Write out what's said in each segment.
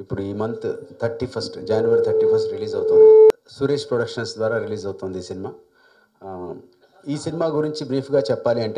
ఇప్పుడు ఈ month thirty first జనవరి థర్టీ ఫస్ట్ రిలీజ్ అవుతుంది సురేష్ ప్రొడక్షన్స్ ద్వారా రిలీజ్ అవుతుంది ఈ సినిమా ఆ, ఈ సినిమా గురించి బ్రీఫ్గా చెప్పాలి అంటే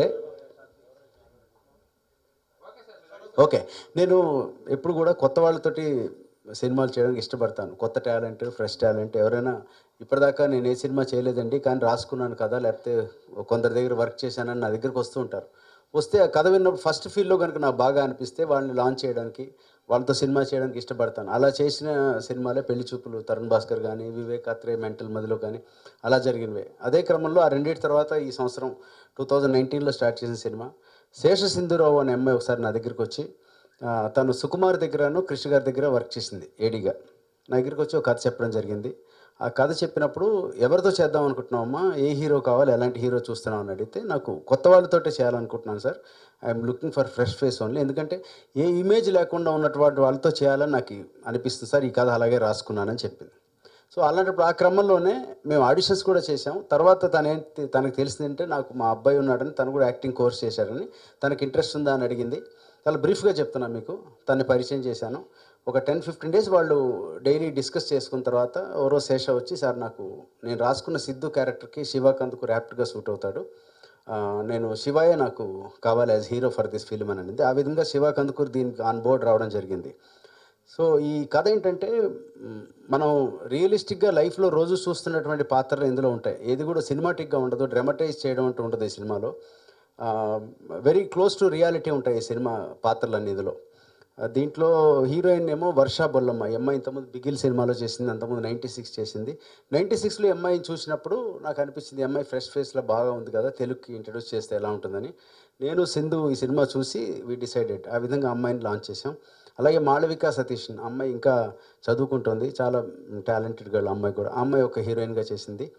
ఓకే నేను ఎప్పుడు కూడా కొత్త వాళ్ళతోటి సినిమాలు చేయడానికి ఇష్టపడతాను కొత్త టాలెంట్ ఫ్రెష్ టాలెంట్ ఎవరైనా ఇప్పటిదాకా నేను ఏ సినిమా చేయలేదండి కానీ రాసుకున్నాను కదా లేకపోతే కొందరి దగ్గర వర్క్ చేశానని నా దగ్గరికి వస్తూ ఉంటారు వస్తే ఆ కథ విన్నప్పుడు ఫస్ట్ ఫీల్లో కనుక నాకు బాగా అనిపిస్తే వాళ్ళని లాంచ్ చేయడానికి వాళ్ళతో సినిమా చేయడానికి ఇష్టపడతాను అలా చేసిన సినిమాలే పెళ్లి చూపులు తరుణ్ భాస్కర్ కానీ వివేక్ అత్రే మెంటల్ మదిలో కానీ అలా జరిగినవే అదే క్రమంలో ఆ రెండింటి తర్వాత ఈ సంవత్సరం టూ థౌజండ్ నైన్టీన్లో స్టార్ట్ చేసిన సినిమా శేష సింధురావు అనే అమ్మాయి ఒకసారి నా దగ్గరికి వచ్చి ఆ, తను సుకుమార్ దగ్గరను కృష్ణ గారి దగ్గర వర్క్ చేసింది ఏడీగా నా దగ్గరికి వచ్చి ఒక కథ చెప్పడం జరిగింది ఆ కథ చెప్పినప్పుడు ఎవరితో చేద్దాం అనుకుంటున్నామమ్మా ఏ హీరో కావాలి ఎలాంటి హీరో చూస్తున్నాం అని అడిగితే నాకు కొత్త వాళ్ళతోటే చేయాలనుకుంటున్నాను sir I'm looking for fresh face only ఎందుకంటే ఏ ఇమేజ్ లేకుండా ఉన్నటువంటి వాళ్ళతో చేయాలని నాకు అనిపిస్తుంది సార్ ఈ కథ అలాగే రాసుకున్నానని చెప్పింది సో అలాంటప్పుడు ఆ క్రమంలోనే మేము ఆడిషన్స్ కూడా చేసాం తర్వాత తను ఏంటి తనకు తెలిసిందంటే నాకు మా అబ్బాయి ఉన్నాడని తను కూడా యాక్టింగ్ కోర్స్ చేశాడని తనకి ఇంట్రెస్ట్ ఉందా అని అడిగింది చాలా బ్రీఫ్గా చెప్తున్నాను మీకు తన్ని పరిచయం చేశాను ఒక టెన్ ఫిఫ్టీన్ డేస్ వాళ్ళు డైలీ డిస్కస్ చేసుకున్న తర్వాత ఎవరో శేష వచ్చి సార్ నాకు నేను రాసుకున్న సిద్ధు క్యారెక్టర్కి శివాకాంత్కు ర్యాప్ట్గా సూట్ అవుతాడు ఆ, నేను శివాయే నాకు కావాలి as hero for this film అని అనింది ఆ విధంగా శివాకాంత్కూర్ దీనికి ఆన్ బోర్డ్ రావడం జరిగింది సో ఈ కథ ఏంటంటే మ్, మనం రియలిస్టిక్గా లైఫ్లో రోజు చూస్తున్నటువంటి పాత్రలు ఇందులో ఉంటాయి ఏది కూడా సినిమాటిక్గా ఉండదు డ్రమటైజ్ చేయడం అంటూ ఉంటుంది ఈ సినిమాలో వెరీ క్లోజ్ టు రియాలిటీ ఉంటాయి ఈ సినిమా పాత్రలన్నీ ఇందులో ఆ, దీంట్లో హీరోయిన్ ఏమో వర్షా బొల్లమ్మ ఈ అమ్మాయి ఇంతకుముందు బిగిల్ సినిమాలో చేసింది అంతకుముందు నైంటీ సిక్స్ చేసింది నైంటీ సిక్స్లో అమ్మాయిని చూసినప్పుడు నాకు అనిపించింది ఈ అమ్మాయి ఫ్రెష్ ఫేస్లో బాగా ఉంది కదా తెలుగుకి ఇంట్రడ్యూస్ చేస్తే ఎలా ఉంటుందని నేను సింధు ఈ సినిమా చూసి వి డిసైడెడ్ ఆ విధంగా అమ్మాయిని లాంచ్ చేసాం అలాగే మాళవిక సతీష్ అమ్మాయి ఇంకా చదువుకుంటుంది చాలా టాలెంటెడ్ గర్ల్ అమ్మాయి కూడా ఆ అమ్మాయి ఒక హీరోయిన్గా చేసింది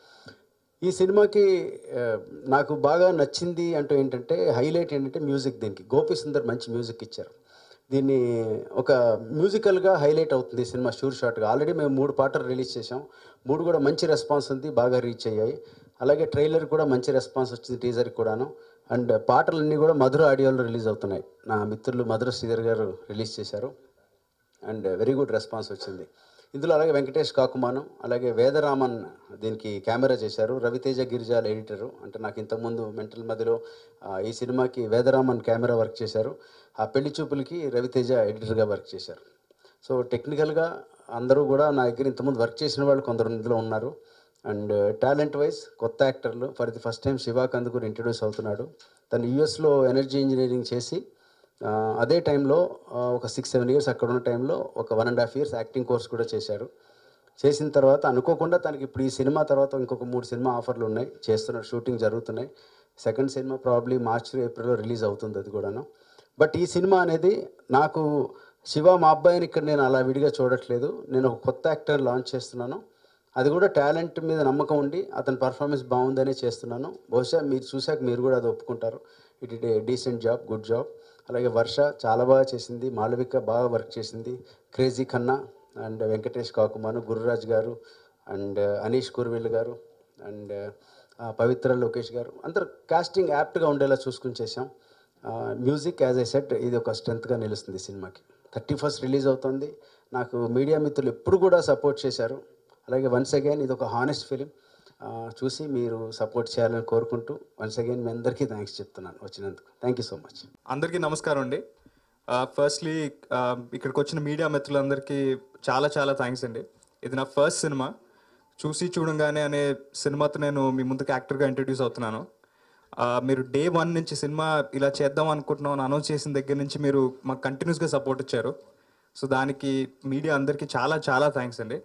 ఈ సినిమాకి ఆ, నాకు బాగా నచ్చింది అంటూ ఏంటంటే హైలైట్ ఏంటంటే మ్యూజిక్ దీనికి గోపి సుందర్ మంచి మ్యూజిక్ ఇచ్చారు దీన్ని ఒక మ్యూజికల్గా హైలైట్ అవుతుంది ఈ సినిమా షూర్ షాట్గా ఆల్రెడీ మేము మూడు పాటలు రిలీజ్ చేసాం మూడు కూడా మంచి రెస్పాన్స్ ఉంది బాగా రీచ్ అయ్యాయి అలాగే ట్రైలర్ కూడా మంచి రెస్పాన్స్ వచ్చింది టీజర్కి కూడాను అండ్ పాటలన్నీ కూడా మధుర ఆడియోలో రిలీజ్ అవుతున్నాయి నా మిత్రులు మధుర శ్రీధర్ గారు రిలీజ్ చేశారు అండ్ వెరీ గుడ్ రెస్పాన్స్ వచ్చింది ఇందులో అలాగే వెంకటేష్ కాకుమాను అలాగే వేదరామన్ దీనికి కెమెరా చేశారు రవితేజ గిరిజాల్ ఎడిటరు అంటే నాకు ఇంతకుముందు మెంటల్ మధ్యలో ఆ, ఈ సినిమాకి వేదరామన్ కెమెరా వర్క్ చేశారు ఆ పెళ్లి చూపులకి రవితేజ ఎడిటర్గా వర్క్ చేశారు సో టెక్నికల్గా అందరూ కూడా నా దగ్గర ఇంతకుముందు వర్క్ చేసిన వాళ్ళు కొందరు ఇందులో ఉన్నారు అండ్ టాలెంట్ వైజ్ కొత్త యాక్టర్లు for the first time Shivakanth కూడా ఇంట్రడ్యూస్ అవుతున్నాడు తను యూఎస్లో ఎనర్జీ ఇంజనీరింగ్ చేసి ఆ, అదే టైంలో ఆ, ఒక సిక్స్ సెవెన్ ఇయర్స్ అక్కడ ఉన్న టైంలో ఒక one and half years acting course కూడా చేశారు చేసిన తర్వాత అనుకోకుండా తనకి ఇప్పుడు ఈ సినిమా తర్వాత ఇంకొక మూడు సినిమా ఆఫర్లు ఉన్నాయి చేస్తున్నారు షూటింగ్ జరుగుతున్నాయి సెకండ్ సినిమా ప్రాబ్లీ మార్చ్ ఏప్రిల్లో రిలీజ్ అవుతుంది అది కూడాను బట్ ఈ సినిమా అనేది నాకు శివ మా అబ్బాయిని ఇక్కడ నేను అలా విడిగా చూడట్లేదు నేను ఒక కొత్త యాక్టర్ లాంచ్ చేస్తున్నాను అది కూడా టాలెంట్ మీద నమ్మకం ఉండి అతని పర్ఫార్మెన్స్ బాగుందనే చేస్తున్నాను బహుశా మీరు చూశాక మీరు కూడా అది ఒప్పుకుంటారు it it a decent job good job అలాగే వర్ష చాలా బాగా చేసింది మాళవిక బాగా వర్క్ చేసింది crazy Khanna and Venkatesh Kakumanu Gururaj garu and Anish కుర్విల్ గారు అండ్ పవిత్ర లోకేష్ గారు అందరు కాస్టింగ్ యాప్ట్గా ఉండేలా చూసుకుని చేసాం మ్యూజిక్ యాజ్ ఐ సెట్ ఇది ఒక స్ట్రెంత్గా నిలుస్తుంది సినిమాకి థర్టీ ఫస్ట్ రిలీజ్ అవుతుంది నాకు మీడియా మిత్రులు ఎప్పుడు కూడా సపోర్ట్ చేశారు అలాగే వన్స్ అగైన్ ఇది ఒక హానెస్ట్ ఫిలిం చూసి మీరు సపోర్ట్ చేయాలని కోరుకుంటూ వన్స్ అగైన్ మీ అందరికీ థ్యాంక్స్ చెప్తున్నాను వచ్చినందుకు థ్యాంక్ యూ సో మచ్ అందరికీ నమస్కారం అండి ఫస్ట్లీ ఇక్కడికి వచ్చిన మీడియా మిత్రులందరికీ చాలా చాలా థ్యాంక్స్ అండి ఇది నా ఫస్ట్ సినిమా చూసి చూడంగానే అనే సినిమాతో నేను మీ ముందుకు యాక్టర్గా ఇంట్రడ్యూస్ అవుతున్నాను ఆ, మీరు డే వన్ నుంచి సినిమా ఇలా చేద్దాం అనుకుంటున్నాం అని అనౌన్స్ చేసిన దగ్గర నుంచి మీరు మాకు కంటిన్యూస్గా సపోర్ట్ ఇచ్చారు సో దానికి మీడియా అందరికీ చాలా చాలా థ్యాంక్స్ అండి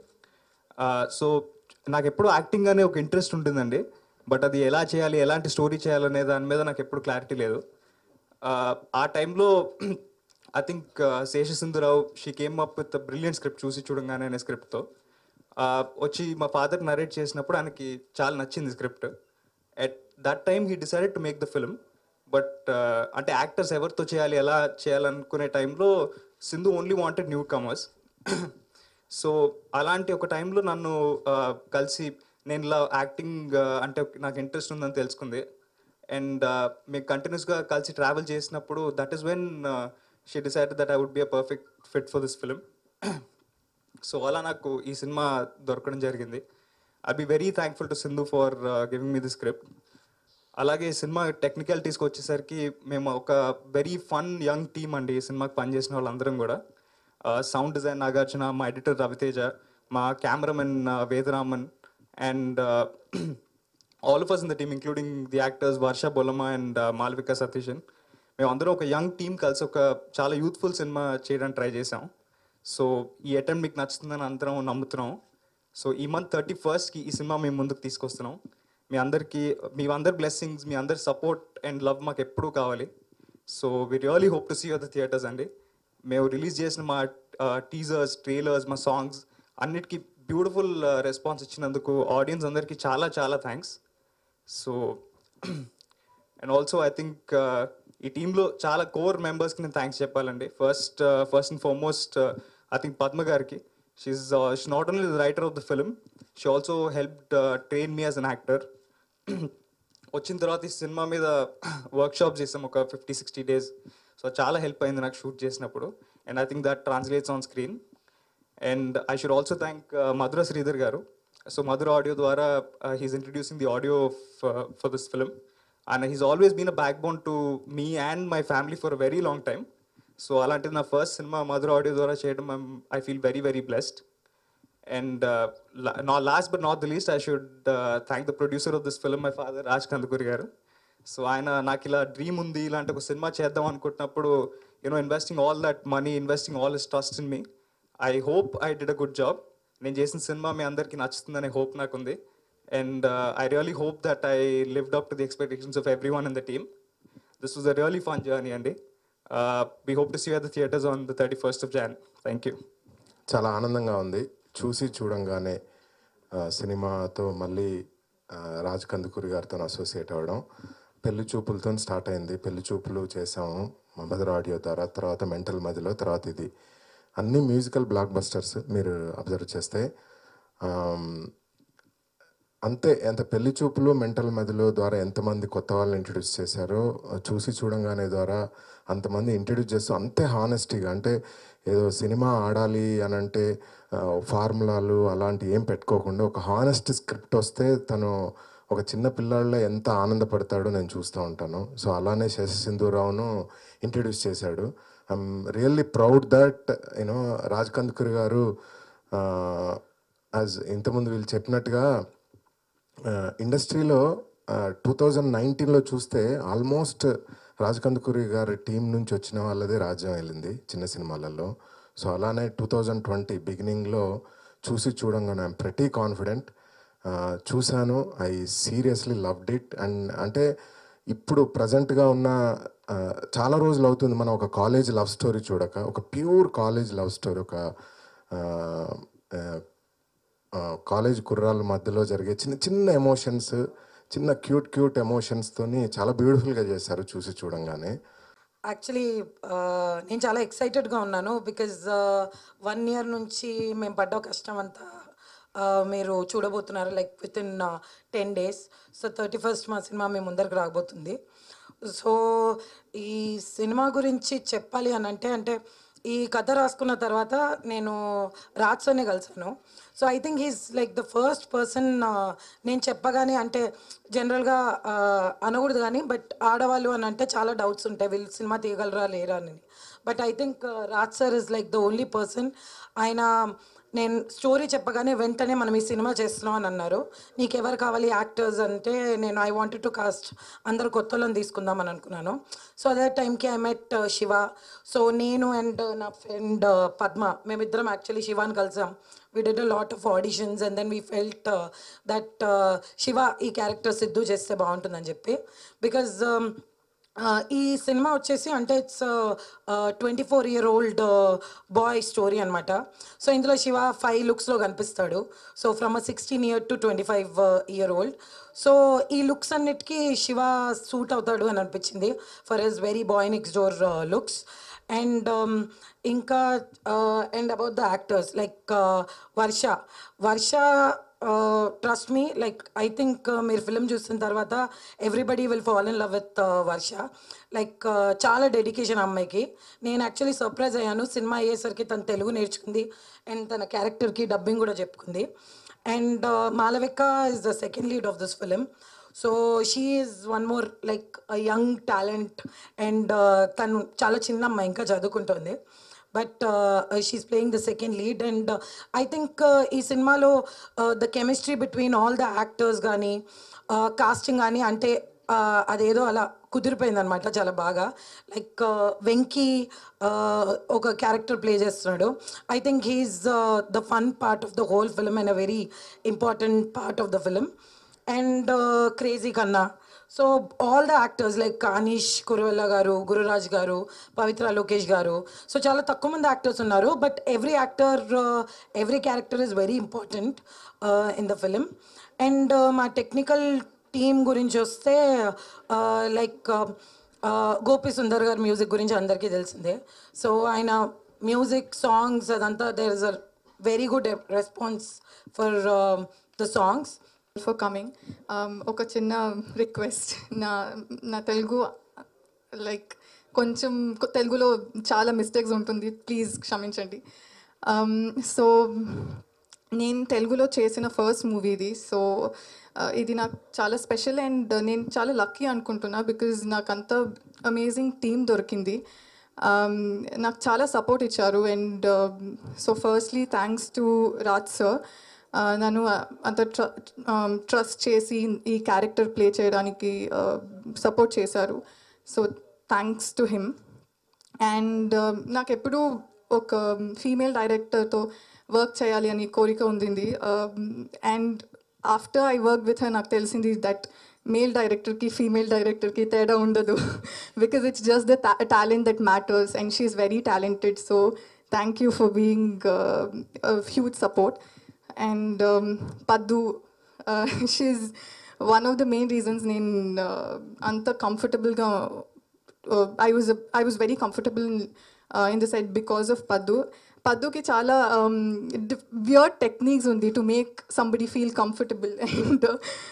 సో నాకు ఎప్పుడు యాక్టింగ్ అనే ఒక ఇంట్రెస్ట్ ఉంటుందండి బట్ అది ఎలా చేయాలి ఎలాంటి స్టోరీ చేయాలనే దాని మీద నాకు ఎప్పుడు క్లారిటీ లేదు Uh, ఆ టైంలో I think Sesha Sindhu Rao she came up with brilliant script చూసి చూడంగానే అనే స్క్రిప్ట్తో వచ్చి మా ఫాదర్ నరేట్ చేసినప్పుడు ఆయనకి చాలా నచ్చింది script at that time he decided to make the film but అంటే యాక్టర్స్ ఎవరితో చేయాలి ఎలా చేయాలనుకునే టైంలో Sindhu only wanted newcomers so అలాంటి ఒక టైంలో నన్ను ఆ, కలిసి నేను ఇలా యాక్టింగ్ అంటే నాకు ఇంట్రెస్ట్ ఉందని తెలుసుకుంది అండ్ మేము కంటిన్యూస్గా కలిసి ట్రావెల్ చేసినప్పుడు that is when she decide that I would be a perfect fit for this film so అలా నాకు ఈ సినిమా దొరకడం జరిగింది I be very thankful to Sindhu for giving me the script అలాగే ఈ సినిమా టెక్నికాలిటీస్కి వచ్చేసరికి మేము ఒక వెరీ ఫన్ యంగ్ టీమ్ అండి ఈ సినిమాకి పనిచేసిన వాళ్ళందరం కూడా సౌండ్ డిజైన్ నాగార్జున మా ఎడిటర్ రవితేజ మా cameraman Vedaraman and all of us in the team including the actors Varsha Bollamma and Malvika Satheesan మేము అందరం ఒక యంగ్ టీమ్ కలిసి ఒక చాలా యూత్ఫుల్ సినిమా చేయడానికి ట్రై చేసాం సో ఈ అటెంప్ట్ మీకు నచ్చుతుందని అందరం నమ్ముతున్నాం సో ఈ మంత్ థర్టీ ఫస్ట్కి ఈ సినిమా మేము ముందుకు తీసుకొస్తున్నాం మీ అందరికీ మీ అందరి బ్లెస్సింగ్స్ మీ అందరి సపోర్ట్ అండ్ లవ్ మాకు ఎప్పుడూ కావాలి so we really hope to see the theatres అండి మేము రిలీజ్ చేసిన మా టీజర్స్ ట్రైలర్స్ మా సాంగ్స్ అన్నిటికీ బ్యూటిఫుల్ రెస్పాన్స్ ఇచ్చినందుకు ఆడియన్స్ అందరికీ చాలా చాలా thanks so and also I think ఈ టీంలో చాలా కోర్ మెంబర్స్కి నేను థ్యాంక్స్ చెప్పాలండి first first and foremost I think Padma గారికి she she not only the writer of the film she also help train me as an actor వచ్చిన తర్వాత ఈ సినిమా మీద వర్క్ షాప్ చేసాం ఒక ఫిఫ్టీ సిక్స్టీ డేస్ సో చాలా హెల్ప్ అయింది నాకు షూట్ చేసినప్పుడు and I think that translates on screen and I should also thank Madhura Sridhar garu so Madhura audio ద్వారా he's introducing the audio for this film and he's always been a backbone to me and my family for a very long time so అలాంటిది నా first సినిమా Madhura audio ద్వారా చేయడం I feel very very blessed and నా last but not the least I should thank the producer of this film my father Raj Kandukuri garu so ఆయన నాకు ఇలా dream ఉంది ఇలాంటి ఒక సినిమా చేద్దాం అనుకుంటున్నప్పుడు you know investing all that money investing all is trust in me I hope I did a good job నేను చేసిన సినిమా మీ అందరికీ నచ్చుతుందనే హోప్ నాకు ఉంది and I really hope that I lived up to the expectations of everyone in the team this was a really fun journey అండి we hope to see at the theatres on the thirty first of Jan thank you చాలా ఆనందంగా ఉంది చూసి చూడంగానే ఆ, సినిమాతో మళ్ళీ ఆ, రాజ్ కందుకూరి గారితో అసోసియేట్ అవ్వడం పెళ్లి చూపులతో స్టార్ట్ అయింది పెళ్లి చూపులు చేసాము మదర్ ఆడియో ద్వారా తర్వాత మెంటల్ మధ్యలో తర్వాత ఇది అన్ని మ్యూజికల్ బ్లాక్ బస్టర్స్ మీరు అబ్జర్వ్ చేస్తే ఆమ్, అంతే ఎంత పెళ్లి చూపులు మెంటల్ మెదలు ద్వారా ఎంతమంది కొత్త వాళ్ళని ఇంట్రడ్యూస్ చేశారో ఆ, చూసి చూడంగానే ద్వారా అంతమంది ఇంట్రడ్యూస్ చేస్తూ అంతే హానెస్టీగా అంటే ఏదో సినిమా ఆడాలి అని అంటే ఆ, ఫార్ములాలు అలాంటి ఏం పెట్టుకోకుండా ఒక హానెస్ట్ స్క్రిప్ట్ వస్తే తను ఒక చిన్న పిల్లాడిలో ఎంత ఆనందపడతాడో నేను చూస్తూ ఉంటాను సో అలానే శశి సింధూరావును ఇంట్రడ్యూస్ చేశాడు I'm really proud that you know Raj Kandukuri garu as ఇంతకుముందు వీళ్ళు చెప్పినట్టుగా ఇండస్ట్రీలో టూ థౌజండ్ నైన్టీన్లో చూస్తే ఆల్మోస్ట్ రాజ్ కందుకూరి గారి టీం నుంచి వచ్చిన వాళ్ళదే రాజ్యం వెళ్ళింది చిన్న సినిమాలలో సో అలానే టూ థౌజండ్ ట్వంటీ బిగినింగ్లో చూసి చూడంగానే ఐఎమ్ ప్రతి కాన్ఫిడెంట్ చూశాను I seriously loved it and అంటే ఇప్పుడు ప్రజెంట్గా ఉన్న ఆ, చాలా రోజులు అవుతుంది మనం ఒక కాలేజ్ లవ్ స్టోరీ చూడక ఒక ప్యూర్ కాలేజ్ లవ్ స్టోరీ ఒక ఆ, ఆ, ఆ, కాలేజ్ కుర్రాల మధ్యలో జరిగే చిన్న చిన్న ఎమోషన్స్ చిన్న క్యూట్ క్యూట్ ఎమోషన్స్తోని చాలా బ్యూటిఫుల్గా చేశారు చూసి చూడంగానే యాక్చువల్లీ నేను చాలా ఎక్సైటెడ్గా ఉన్నాను బికాజ్ వన్ ఇయర్ నుంచి మేము పడ్డ కష్టం అంతా uh, మీరు చూడబోతున్నారు like within ten days so thirty first మా సినిమా మీ ముందరికి రాబోతుంది సో ఈ సినిమా గురించి చెప్పాలి అని అంటే అంటే ఈ కథ రాసుకున్న తర్వాత నేను రాజ్తోనే కలిసాను so I think he's like the first person నేను చెప్పగానే అంటే జనరల్గా అనకూడదు కానీ బట్ ఆడవాళ్ళు అని అంటే చాలా డౌట్స్ ఉంటాయి వీళ్ళు సినిమా తీయగలరా లేరా అని but I think Raj sir is like the only person ఆయన నేను స్టోరీ చెప్పగానే వెంటనే మనం ఈ సినిమా చేస్తున్నాం అని అన్నారు నీకు ఎవరు కావాలి యాక్టర్స్ అంటే నేను ఐ వాంటెడ్ టు కాస్ట్ అందరు కొత్త వాళ్ళని తీసుకుందాం అని అనుకున్నాను సో అదే టైంకి ఐ మెట్ శివ సో నేను అండ్ నా ఫ్రెండ్ పద్మ మేమిద్దరం యాక్చువల్లీ శివాని కలిసాం we did a lot of auditions and then we felt that Shiva ఈ క్యారెక్టర్ సిద్ధు చేస్తే బాగుంటుందని చెప్పి బికాజ్ ఆ, ఈ సినిమా వచ్చేసి అంటే it's twenty four year old boy story అనమాట సో ఇందులో శివ ఫైవ్ లుక్స్లో కనిపిస్తాడు so from a sixteen year to twenty five year old so ఈ లుక్స్ అన్నిటికీ శివ సూట్ అవుతాడు అని అనిపించింది for his very boy next door looks and ఇంకా and about the actors like Varsha Varsha trust me like I think మీరు film చూసిన తర్వాత everybody will fall in love with Varsha like చాలా డెడికేషన్ అమ్మాయికి నేను యాక్చువల్లీ సర్ప్రైజ్ అయ్యాను సినిమా అయ్యేసరికి తను తెలుగు నేర్చుకుంది అండ్ తన క్యారెక్టర్కి డబ్బింగ్ కూడా చెప్పుకుంది and Malavika is the second lead of this film so she is one more like young talent and తను చాలా చిన్న అమ్మాయి ఇంకా చదువుకుంటుంది but she's playing the second lead and I think ఈ సినిమాలో the chemistry between all the actors కానీ casting కానీ అంటే uh, అదేదో అలా కుదిరిపోయింది అనమాట చాలా బాగా లైక్ వెంకీ ఒక క్యారెక్టర్ ప్లే చేస్తున్నాడు I think he's the fun part of the whole film and a very important part of the film and crazy Kanna so all the actors like Anish Kuruvella garu Gururaj గారు పవిత్ర లోకేష్ గారు సో చాలా తక్కువ మంది యాక్టర్స్ ఉన్నారు but every actor every character is very important in the film and మా technical team గురించి వస్తే like Gopi Sundar గారి మ్యూజిక్ గురించి అందరికీ తెలిసిందే సో ఆయన మ్యూజిక్ సాంగ్స్ అదంతా there is a very good response for the songs for coming ఒక చిన్న రిక్వెస్ట్ నా నా తెలుగు లైక్ కొంచెం కొ- తెలుగులో చాలా మిస్టేక్స్ ఉంటుంది ప్లీజ్ క్షమించండి సో నేను తెలుగులో చేసిన ఫస్ట్ మూవీ ఇది సో ఇది నాకు చాలా స్పెషల్ అండ్ నేను చాలా లక్కీ అనుకుంటున్నా బికాజ్ నాకు అంత అమేజింగ్ టీమ్ దొరికింది Um, నాకు చాలా సపోర్ట్ ఇచ్చారు and so firstly thanks to Raj sir నన్ను అంత ట్ర ట్రస్ట్ చేసి ఈ క్యారెక్టర్ ప్లే చేయడానికి సపోర్ట్ చేశారు so thanks to him and నాకు ఎప్పుడూ ఒక ఫీమేల్ డైరెక్టర్తో వర్క్ చేయాలి అని కోరిక ఉండింది and after I work with her నాకు తెలిసింది దట్ మేల్ డైరెక్టర్కి ఫీమేల్ డైరెక్టర్కి తేడా ఉండదు because it's just the talent that matters and she is very talented so thank you for being huge support and Paddu she one of the main reasons నేను uh, అంత కంఫర్టబుల్గా uh, I was a, I was very comfortable in, uh, in the set because of Paddu. Padduకి చాలా weird techniques ఉంది to make somebody feel comfortable and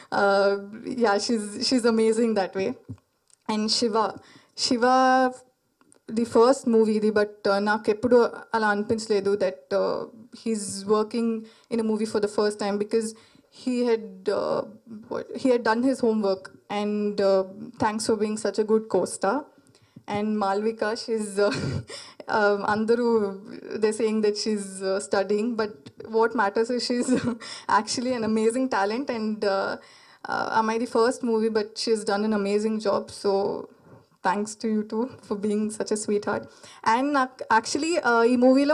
yeah she's she's amazing that way and Shiva Shiva the first movie ఇది but నాకు ఎప్పుడు అలా అనిపించలేదు that he's working in a movie for the first time because he had he had done his homework and thanks for being such a good costar and Malvika she's అందరూ they saying that she's studying but what matters she's actually an amazing talent and am I the first movie, but she's done an amazing job. So thanks to you too for being such a sweetheart. And నాకు actually uh, ఈ మూవీలో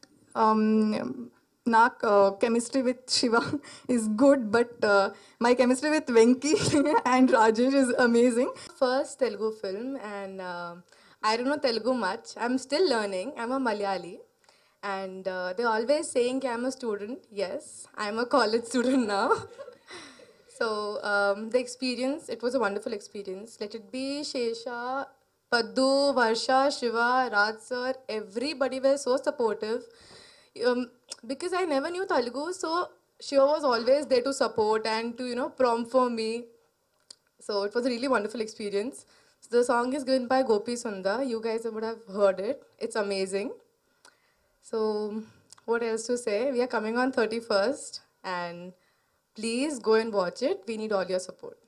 నాకు chemistry with Shiva is good but my chemistry with Venky and Rajesh is amazing first Telugu film, and uh, I don't know Telugu much. I'm still learning. I'm a Malayali, and uh, they're always saying I'm a student. Yes, I'm a college student now. so um, the experience, it was a wonderful experience. Let it be Shesha, Paddu, Varsha, Shiva, Raj sir, everybody were so supportive. Um, because I never knew Telugu, so Shiva was always there to support and to you know prompt for me. So it was a really wonderful experience. So the song is given by Gopi Sundar. You guys would have heard it. It's amazing. So what else to say? We are coming on 31st and please go and watch it. We need all your support.